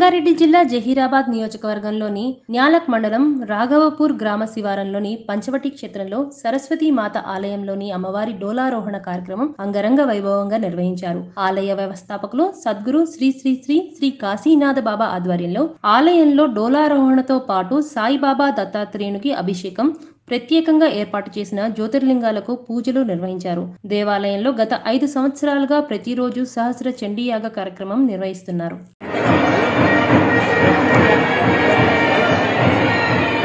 రంగారెడ్డి జిల్లా జహీరాబాద్ నియోజకవర్గంలోని న్యాలక్ మండలం రాఘవపూర్ గ్రామ శివారంలోని పంచవటి క్షేత్రంలో సరస్వతీ మాత ఆలయంలోని అమ్మవారి డోలారోహణ కార్యక్రమం అంగరంగ వైభవంగా నిర్వహించారు ఆలయ వ్యవస్థాపకులు సద్గురు శ్రీ శ్రీ శ్రీ శ్రీ కాశీనాథ బాబా ఆధ్వర్యంలో ఆలయంలో డోలారోహణతో పాటు సాయిబాబా దత్తాత్రేయునికి అభిషేకం ప్రత్యేకంగా ఏర్పాటు చేసిన జ్యోతిర్లింగాలకు పూజలు నిర్వహించారు దేవాలయంలో గత ఐదు సంవత్సరాలుగా ప్రతిరోజు సహస్ర చండీయాగ కార్యక్రమం నిర్వహిస్తున్నారు